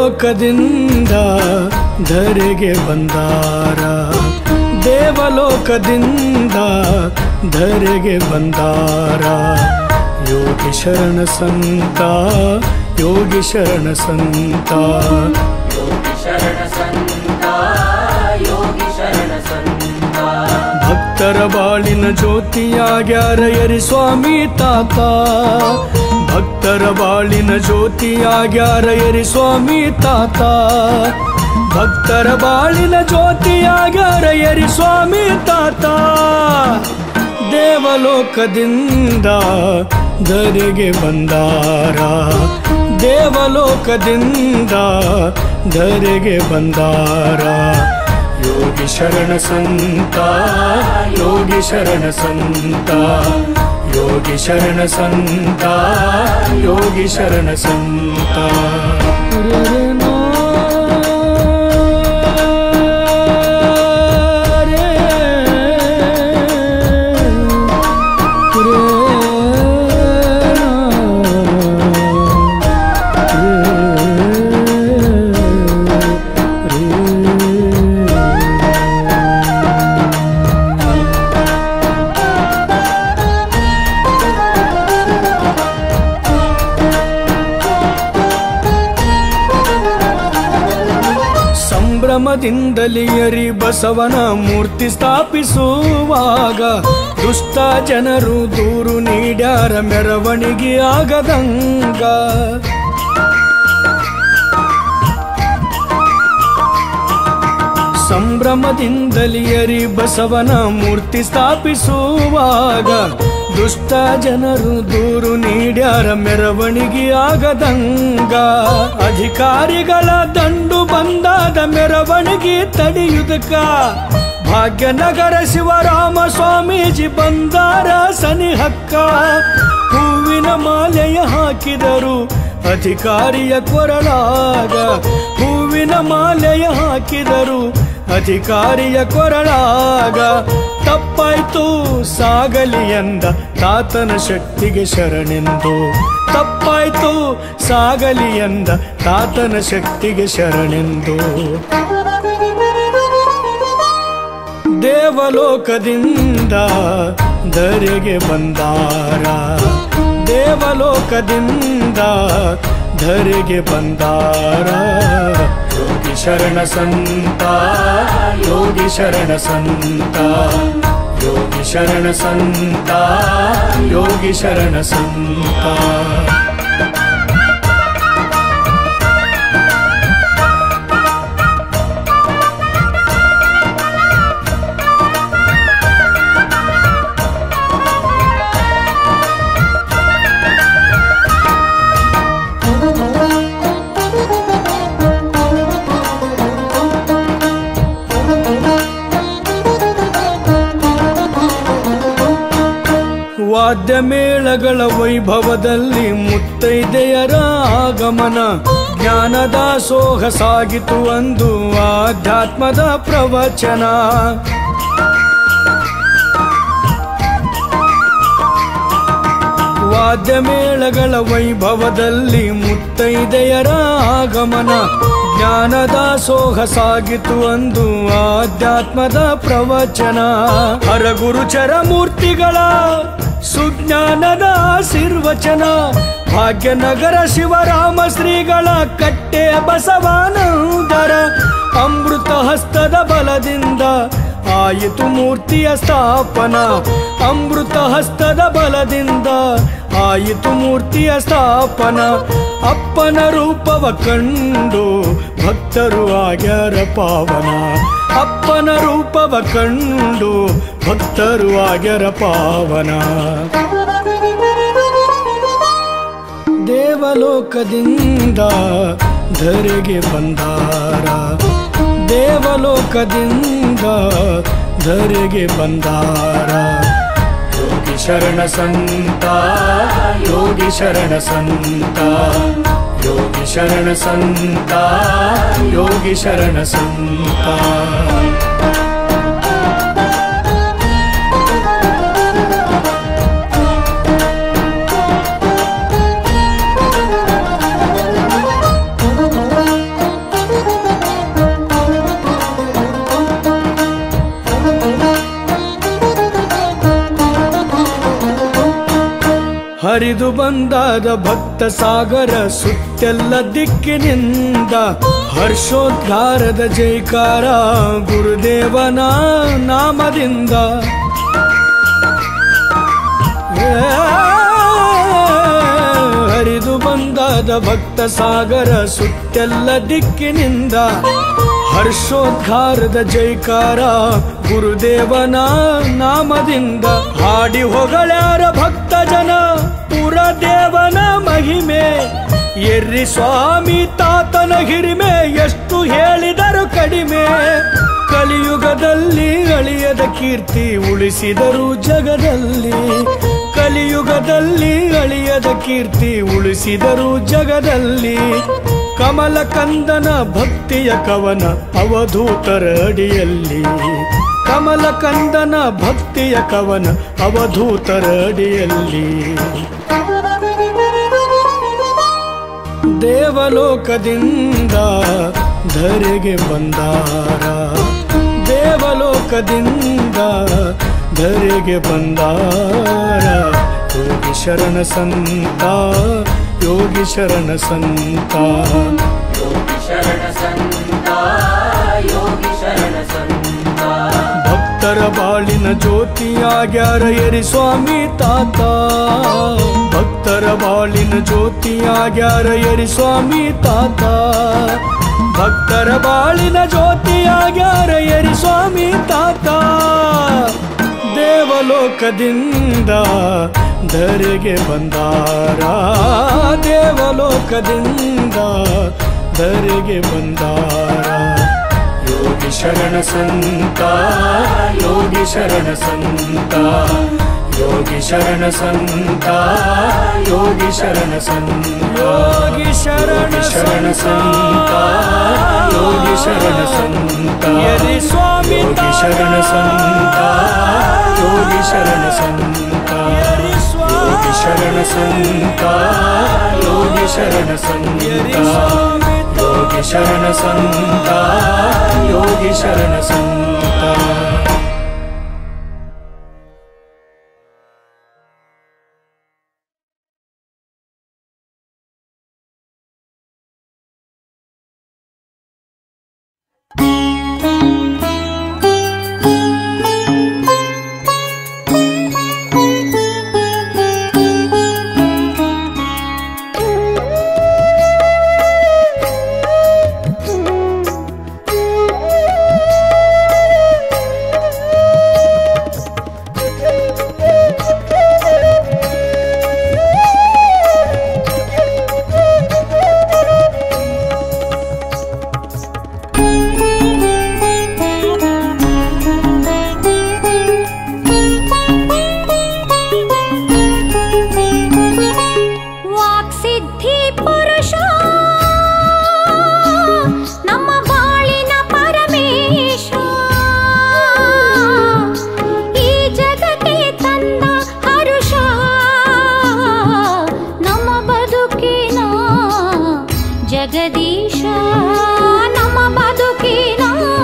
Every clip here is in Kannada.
ದೇವಲೋಕದಿಂದ ಧರೆಗೆ ಬಂದಾರ ದೇವಲೋಕದಿಂದ ಧರೆಗೆ ಬಂದಾರ ಯೋಗಿ ಶರಣ ಸಂತ ಯೋಗಿ ಶರಣ ಸಂತ ಯೋಗಿ ಶರಣ ಸಂತ ಯೋಗಿ ಶರಣ ಸಂತ ಭಕ್ತರ ಬಾಳಿನ ಜ್ಯೋತಿಯಾಗ್ಯಾರ ಎರಿ ಸ್ವಾಮಿ ತಾತ ಭಕ್ತರ ಬಾಳಿನ ಜ್ಯೋತಿಯಾಗ್ಯಾರ ಎರಿ ಸ್ವಾಮಿ ತಾತ ಭಕ್ತರ ಬಾಳಿನ ಜ್ಯೋತಿಯಾಗ್ಯಾರ ಎರಿ ಸ್ವಾಮಿ ತಾತ ದೇವಲೋಕದಿಂದ ಧರೆಗೆ ಬಂದಾರ ದೇವಲೋಕದಿಂದ ಧರೆಗೆ ಬಂದಾರ ಯೋಗಿ ಶರಣ ಸಂತ ಯೋಗಿ ಶರಣ ಸಂತ ಯೋಗಿ ಶರಣ ಸಂತ ಯೋಗಿ ಶರಣ ಸಂತ ಸಂಭ್ರಮದಿಂದಲೇ ಅರಿ ಬಸವನ ಮೂರ್ತಿ ಸ್ಥಾಪಿಸುವಾಗ ದುಷ್ಟ ಜನರು ದೂರು ನೀಡ್ಯಾರ ಮೆರವಣಿಗೆ ಆಗದಂಗ ಸಂಭ್ರಮದಿಂದಲೇ ಅರಿ ಬಸವನ ಮೂರ್ತಿ ಸ್ಥಾಪಿಸುವಾಗ ದುಷ್ಟ ಜನರು ದೂರು ನೀಡ್ಯಾರ ಮೆರವಣಿಗೆ ಆಗದಂಗ ಅಧಿಕಾರಿಗಳ ದಂಡು ಬಂದಾದ ಮೆರವಣಿಗೆ ತಡೆಯುವುದಕ್ಕ ಭಾಗ್ಯನಗರ ಶಿವರಾಮ ಸ್ವಾಮೀಜಿ ಬಂದಾರ ಸನಿಹಕ್ಕ ಹೂವಿನ ಮಾಲೆಯ ಹಾಕಿದರು ಅಧಿಕಾರಿಯ ಕೊರಳಾಗ ಹೂವಿನ ಮಾಲೆಯ ಹಾಕಿದರು ಅಧಿಕಾರಿಯ ಕೊರಳಾಗ ತಪ್ಪಾಯ್ತು ಸಾಗಲಿ ಎಂದ ತಾತನ ಶಕ್ತಿಗೆ ಶರಣೆಂದು ತಪ್ಪಾಯ್ತು ಸಾಗಲಿ ಎಂದ ತಾತನ ಶಕ್ತಿಗೆ ಶರಣೆಂದು ದೇವಲೋಕದಿಂದ ಧರೆಗೆ ಬಂದಾರ ದೇವಲೋಕದಿಂದ ಧರೆಗೆ ಬಂದಾರ ಯೋಗಿ ಶರಣ ಸಂತ ಯೋಗಿ ಶರಣ ಸಂತ ಯೋಗಿ ಶರಣ ಸಂತ ಯೋಗಿ ಶರಣ ಸಂತ ವಾದ್ಯ ಮೇಳಗಳ ವೈಭವದಲ್ಲಿ ಮುತ್ತೈದೆಯರ ಆಗಮನ ಜ್ಞಾನದ ಸೋಹ ಸಾಗಿತು ಅಂದು ಆಧ್ಯಾತ್ಮದ ಪ್ರವಚನ ವಾದ್ಯ ಮೇಳಗಳ ವೈಭವದಲ್ಲಿ ಮುತ್ತೈದೆಯರ ಆಗಮನ ಜ್ಞಾನದ ಸೋಹ ಸಾಗಿತು ಅಂದು ಆಧ್ಯಾತ್ಮದ ಪ್ರವಚನ ಹರಗುರುಚರ ಮೂರ್ತಿಗಳ ಸುಜ್ಞಾನದ ಆಶೀರ್ವಚನ ಭಾಗ್ಯನಗರ ಶಿವರಾಮ ಶ್ರೀಗಳ ಕಟ್ಟೆ ಬಸವಾನಂದರ ಅಮೃತ ಹಸ್ತದ ಬಲದಿಂದ ಆಯಿತು ಮೂರ್ತಿಯ ಸ್ಥಾಪನ ಅಮೃತ ಹಸ್ತದ ಬಲದಿಂದ ಆಯಿತು ಮೂರ್ತಿಯ ಸ್ಥಾಪನ ಅಪ್ಪನ ರೂಪವ ಕಂಡು ಭಕ್ತರು ಆಗ್ಯಾರ ಪಾವನ ಅಪ್ಪನ ರೂಪವ ಕಂಡು ಭಕ್ತರು ಆಗ್ಯಾರ ಪಾವನ ದೇವಲೋಕದಿಂದ ಧರೆಗೆ ಬಂದಾರ ದೇವಲೋಕದಿಂದ ಧರೆಗೆ ಬಂದಾರ ಯೋಗಿ ಶರಣ ಸಂತ ಯೋಗಿ ಶರಣ ಸಂತ ಯೋಗಿ ಶರಣ ಸಂತ ಯೋಗಿ ಶರಣ ಸಂತ ಹರಿದು ಬಂದಾದ ಭಕ್ತ ಸಾಗರ ಸುತ್ತೆಲ್ಲ ದಿಕ್ಕಿನಿಂದ ಹರ್ಷೋದ್ಗಾರದ ಜೈಕಾರ ಗುರುದೇವನ ನಾಮದಿಂದ ಏ, ಹರಿದು ಬಂದಾದ ಭಕ್ತ ಸಾಗರ ಸುತ್ತೆಲ್ಲ ದಿಕ್ಕಿನಿಂದ ಹರ್ಷೋದ್ಗಾರದ ಜೈಕಾರ ಗುರುದೇವನ ನಾಮದಿಂದ ಹಾಡಿ ಹೊಗಳ್ಯಾರ ಭಕ್ತ ಜನ ಪುರದೇವನ ಮಹಿಮೆ ಎರ್ರಿ ಸ್ವಾಮಿ ತಾತನ ಹಿರಿಮೆ ಎಷ್ಟು ಹೇಳಿದರು ಕಡಿಮೆ ಕಲಿಯುಗದಲ್ಲಿ ಅಳಿಯದ ಕೀರ್ತಿ ಉಳಿಸಿದರು ಜಗದಲ್ಲಿ ಕಲಿಯುಗದಲ್ಲಿ ಅಳಿಯದ ಕೀರ್ತಿ ಉಳಿಸಿದರು ಜಗದಲ್ಲಿ ಕಮಲ ಕಂದನ ಭಕ್ತಿಯ ಕವನ ಅವಧೂತರ ಅಡಿಯಲ್ಲಿ ಕಮಲ ಕಂದನ ಭಕ್ತಿಯ ಕವನ ಅವಧೂತರ ಅಡಿಯಲ್ಲಿ ದೇವಲೋಕದಿಂದ ಧರೆಗೆ ಬಂದಾರ ದೇವಲೋಕದಿಂದ ಧರೆಗೆ ಬಂದಾರ ಯೋಗಿ ಶರಣ ಸಂತ ಯೋಗಿ ಶರಣ ಸಂತ ಯೋಗಿ ಶರಣ ಸಂತ ಯೋಗಿ ಶರಣ ಸಂತ ಭಕ್ತರ ಬಾಳಿನ ಜ್ಯೋತಿಯಾಗ್ಯಾರ ಎರಿ ಸ್ವಾಮಿ ತಾತ ಭಕ್ತರ ಬಾಳಿನ ಜ್ಯೋತಿಯಾಗ್ಯಾರ ಎರಿ ಸ್ವಾಮಿ ತಾತ ಭಕ್ತರ ಬಾಳಿನ ಜ್ಯೋತಿಯಾಗ್ಯಾರ ಎರಿ ಸ್ವಾಮಿ ತಾತ ದೇವಲೋಕದಿಂದ ಧರೆಗೆ ಬಂದಾರ ದೇವಲೋಕದಿಂದ ಧರೆಗೆ ಬಂದಾರ ಯೋಗಿ ಶರಣ ಸಂತ ಯೋಗಿ ಶರಣ ಸಂತ ಯೋಗಿ ಶರಣ ಸಂತ ಯೋಗಿ ಶರಣ ಸಂತ ಯೋಗಿ ಶರಣ ಶರಣ ಸಂತ ಯೋಗಿ ಶರಣ ಸಂತ ಯರಿ ಸ್ವಾಮಿ ಯೋಗಿ ಶರಣ ಸಂತ ಯೋಗಿ ಶರಣ ಸಂತ ಯರಿ ಯೋಗಿ ಶರಣ ಸಂತ ಯೋಗಿ ಶರಣ ಸಂತ ಯೋಗಿ ಶರಣ ಸಂತ ಯೋಗಿ ಶರಣ ಸಂತ ವಾಕ್ಸಿದ್ಧಿ ಪುರುಷ ನಮ್ಮ ಬಾಳಿನ ಪರಮೇಶ ಈ ಜಗಕ್ಕೆ ತಂದ ಹರುಷ ನಮ್ಮ ಬದುಕಿನ ಜಗದೀಶ ನಮ್ಮ ಬದುಕಿನ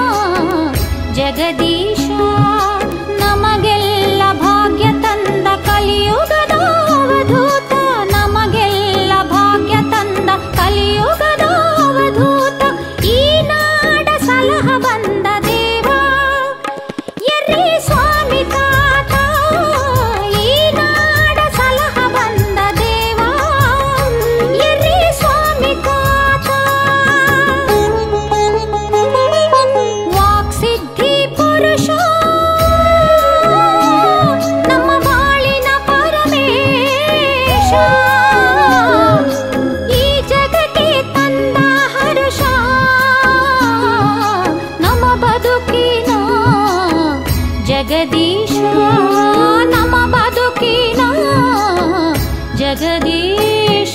ಜಗದೀಶ ನಮಗೆಲ್ಲ ಭಾಗ್ಯ ತಂದ ಕಲಿಯುಗದ ಅವಧೂತ ನಮಗೆಲ್ಲ ಭಾಗ್ಯ ತಂದ ಕಲಿಯುಗದ ಅವಧೂತ ಈ ನಾಡ ಸಲಹ ಬಂದ ದೇವ ಎರ್ರಿ ಸ್ವಾಮಿ ತಾತ ಈ ನಾಡ ಸಲಹ ಬಂದ ದೇವ ಎರ್ರಿ ಸ್ವಾಮಿ ತಾತ ವಾಕ್ಸಿದ್ಧಿ ಪುರುಷ ನಮ್ಮ ಬಾಳಿನ ಪರಮೇಶ ಈ ಜಗಕ್ಕೆ ತಂದ ಹರುಷ ನಮ್ಮ ಬದುಕಿನ ಜಗದೀಶ ನಮ್ಮ ಬದುಕಿನ ಜಗದೀಶ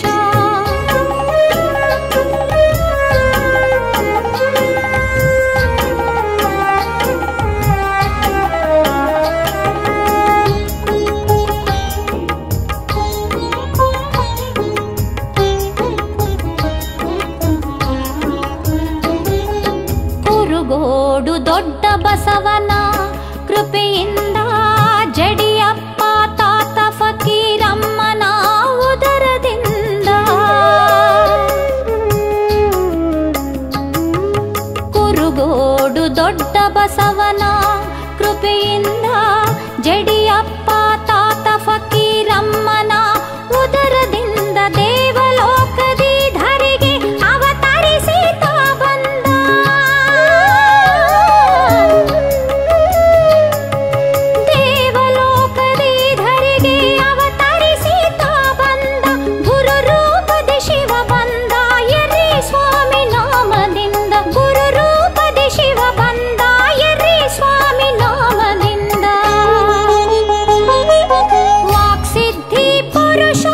ಕುರುಗೋಡು ದೊಡ್ಡ ಬಸವನ ಕೃಪೆಯಿಂದ ಜಡಿಯಪ್ಪ ತಾತ ಫಕೀರಮ್ಮನ ಜಡಿಯಪ್ಪ ತಾತ ಫಕೀರಮ್ಮನ ಉದರದಿಂದ ದೇವಲೋಕದಿ ಧರಿಗೆ ಅವತರಿಸಿ ತಾ ಬಂದ ದೇವಲೋಕದಿ ಧರಿಗೆ ಅವತರಿಸಿ ತಾ ಬಂದ ಗುರು ರೂಪದಿ ಶಿವ ಬಂದ ಎರ್ರಿ ಸ್ವಾಮಿ ನಾಮದಿಂದ ಗುರು ರೂಪದಿ ಶಿವ ಬಂದ ಎರ್ರಿ ಸ್ವಾಮಿ ನಾಮದಿಂದ ವಾಕ್ಸಿದ್ಧಿ ಪುರುಷ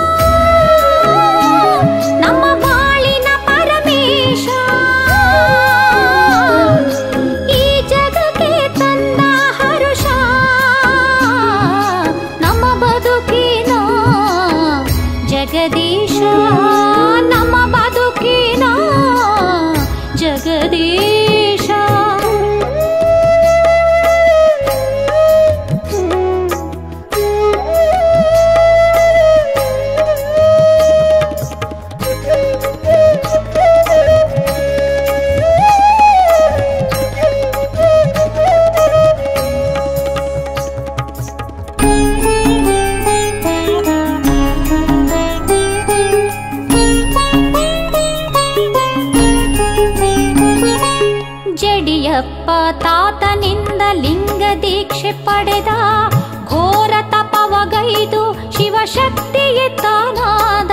ನಮ್ಮ ಬಾಳಿನ ಪರಮೇಶ ಈ ಜಗಕ್ಕೆ ತಂದ ಹರುಷ ನಮ್ಮ ಬದುಕಿನ ಜಗದೀಶ ನಮ್ಮ ಬದುಕಿನ ಜಗದೀಶ ಜಡಿಯಪ್ಪ ತಾತನಿಂದ ಲಿಂಗ ದೀಕ್ಷೆ ಪಡೆದ ಘೋರ ತಪವಗೈದು ಶಿವಶಕ್ತಿಗೆ ತಾನಾದ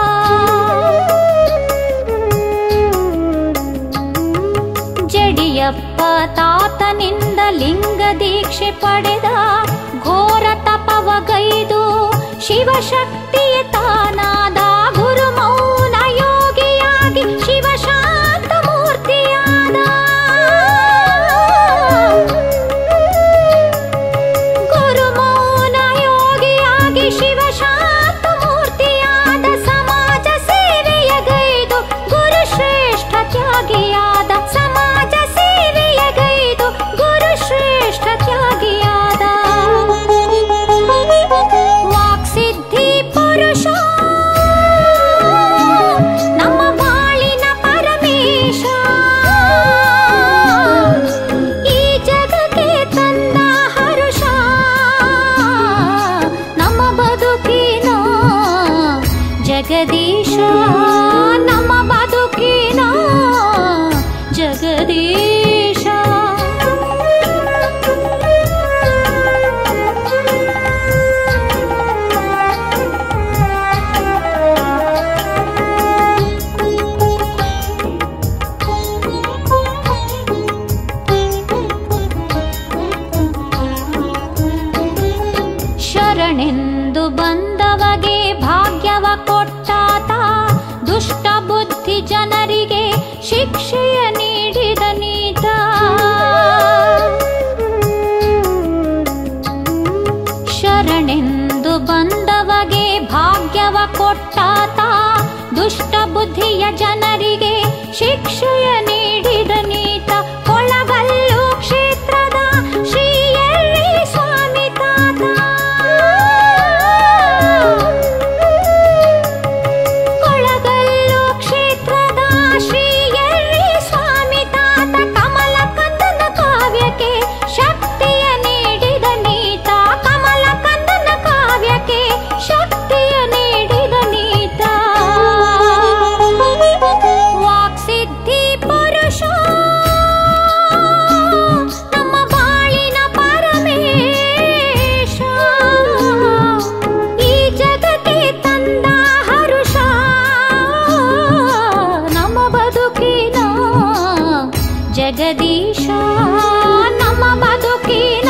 ಜಡಿಯಪ್ಪ ತಾತನಿಂದ ಲಿಂಗ ದೀಕ್ಷೆ ಪಡೆದ ಘೋರ ತಪವಗೈದು ಶಿವಶಕ್ತಿಯ ತಾನಾದ ಗುರು ಮೌನ ಯೋಗಿಯಾಗಿ ಶಿವಶಾಂತ ಮೂರ್ತಿಯಾದ ಗುರು ಮೌನ ಯೋಗಿಯಾಗಿ ಶಿವಶಾಂತ ಮೂರ್ತಿಯಾದ ಸಮಾಜ ಸೇವೆಯ ಗೈದು ಗುರು ಶ್ರೇಷ್ಠ ತ್ಯಾಗಿಯಾದ ಸಮಾಜ ಸೇವೆಯ ಗೈದು ಗುರು ಶ್ರೇಷ್ಠ ತ್ಯಾಗಿಯಾದ ವಾಕ್ಸಿದ್ಧಿ ಪುರುಷ ನಮ್ಮ ಬಾಳಿನ ಪರಮೇಶ ಈ ಜಗಕ್ಕೆ ತಂದ ಹರುಷ ನಮ್ಮ ಬದುಕಿನ ಜಗದೀಶ ನಮ್ಮ ಬದುಕಿನ ಜಗದೀಶ ಶರಣೆಂದು ಬಂದವಗೆ ಭಾಗ್ಯವ ಕೊಟ್ಟಾತ ದುಷ್ಟ ಬುದ್ಧಿ ಜನರಿಗೆ ಶಿಕ್ಷೆಯ ನೀಡಿದ ನೀತ ಶರಣೆಂದು ಬಂದವಗೆ ಭಾಗ್ಯವ ಕೊಟ್ಟಾತ ದುಷ್ಟ ಬುದ್ಧಿಯ ಜನರಿಗೆ ಶಿಕ್ಷೆಯ ನೀಡಿದ ನೀತ ಕೊಳಗಲ್ಲು ಕ್ಷೇತ್ರದ ಶ್ರೀ ಎರ್ರಿ ಸ್ವಾಮಿ ತಾತ ಕೊಳಗಲ್ಲು ಕ್ಷೇತ್ರದ ಶ್ರೀ ಎರ್ರಿ ಸ್ವಾಮಿ ತಾತ ಕಮಲ ಕಂದನ ಕಾವ್ಯಕ್ಕೆ ಶಕ್ತಿಯ ನೀಡಿದ ನೀತ ಕಮಲ ಕಂದನ ಕಾವ್ಯಕ್ಕೆ ಶಕ್ತಿಯ ನೀಡಿದ ನೀತ ವಾಕ್ಸಿದ್ಧಿ ಪುರುಷ ನಮ್ಮ ಬಾಳಿನ ಪರಮೇಶ ಈ ಜಗಕ್ಕೆ ತಂದ ಹರುಷ ನಮ್ಮ ಬದುಕಿನ ಜಗದೀಶ ನಮ್ಮ ಬದುಕಿನ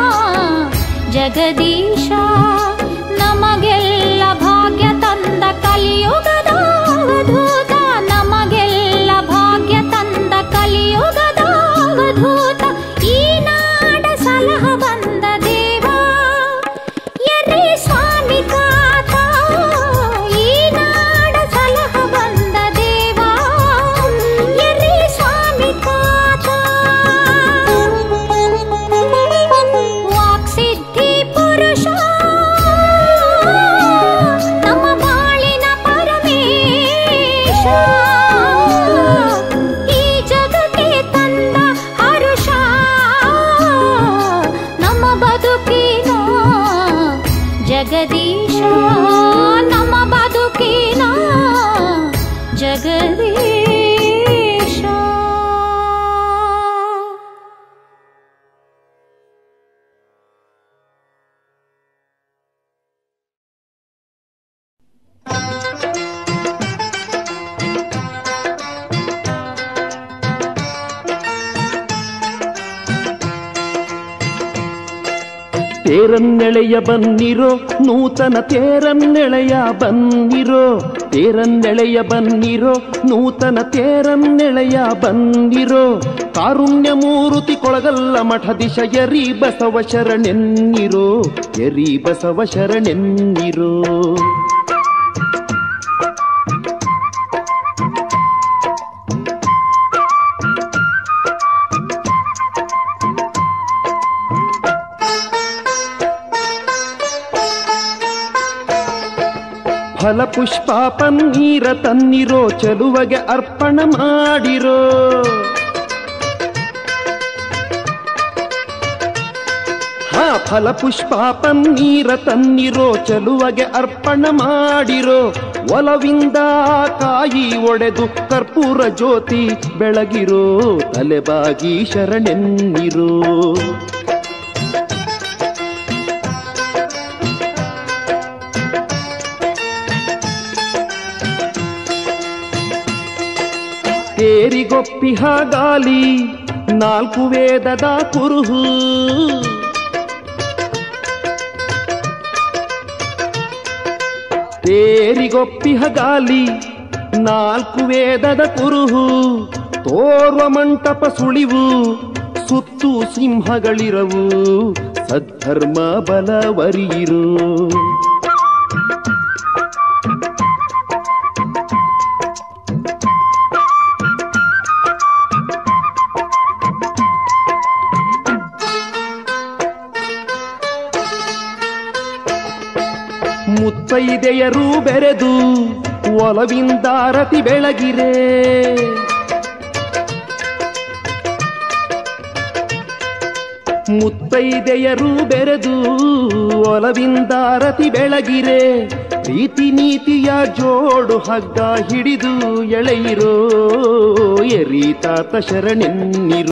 ಜಗದೀಶ ನಮಗೆಲ್ಲ ಭಾಗ್ಯ ತಂದ ಕಲಿಯುಗದ ಅವಧೂತ ನಮಗೆಲ್ಲ ಭಾಗ್ಯ ತಂದ ಕಲಿಯುಗದ ಅವಧೂತ ಈ ನಾಡ ಸಲಹ ಬಂದ ದೇವ ಎರ್ರಿ ಸ್ವಾಮಿ ತಾತ ಈ ನಾಡ ಸಲಹ ಬಂದ ದೇವ ಎರ್ರಿ ಸ್ವಾಮಿ ತಾತ ವಾಕ್ಸಿದ್ಧಿ ಪುರುಷ ಜಗದೀಶ ನಮ್ಮ ಬದುಕಿನ ಜಗದೀಶ ತೇರನ್ನೆಳೆಯ ಬನ್ನಿರೋ ನೂತನ ತೇರನ್ನೆಳೆಯ ಬನ್ನಿರೋ ತೇರನ್ನೆಳೆಯ ಬನ್ನಿರೋ ನೂತನ ತೇರನ್ನೆಳೆಯ ಬನ್ನಿರೋ ಕಾರುಣ್ಯ ಮೂರುತಿ ಕೊಳಗಲ್ಲ ಮಠ ದಿಶ ಎರಿ ಬಸವ ಶರಣೆನ್ನಿರೋ ಎರಿ ಬಸವ ಶರಣೆನ್ನಿರೋ ಫಲ ಪುಷ್ಪ ಪನ್ನೀರ ತನ್ನಿರೋ ಚೆಲುವಗೆ ಅರ್ಪಣ ಮಾಡಿರೋ ಹಾ ಫಲ ಪುಷ್ಪ ಪನ್ನೀರ ತನ್ನಿರೋ ಚೆಲುವಗೆ ಅರ್ಪಣ ಮಾಡಿರೋ ಒಲವಿಂದ ಕಾಯಿ ಒಡೆದು ಕರ್ಪೂರ ಜ್ಯೋತಿ ಬೆಳಗಿರೋ ತಲೆಬಾಗಿ ಶರಣೆನ್ನಿರೋ ತೇರಿಗೊಪ್ಪಿಹ ಗಾಲಿ ನಾಲ್ಕು ವೇದದ ಕುರುಹು ತೇರಿಗೊಪ್ಪಿಹ ಗಾಲಿ ನಾಲ್ಕು ವೇದದ ಕುರುಹು ತೋರ್ವ ಮಂಟಪ ಸುಳಿವು ಸುತ್ತು ಸಿಂಹಗಳಿರವು ಸದ್ಧರ್ಮ ಬಲವರಿಯಿರು ಮುತ್ತೈದೆಯರು ಬೆರೆದು ಒಲವಿಂದಾರತಿ ಬೆಳಗಿರೆ ಮುತ್ತೈದೆಯರು ಬೆರೆದು ಒಲವಿಂದಾರತಿ ಬೆಳಗಿರೆ ಪ್ರೀತಿ ನೀತಿಯ ಜೋಡು ಹಗ್ಗ ಹಿಡಿದು ಎಳೆಯಿರೋ ಎರೀತಾತ ಶರಣೆನ್ನಿರು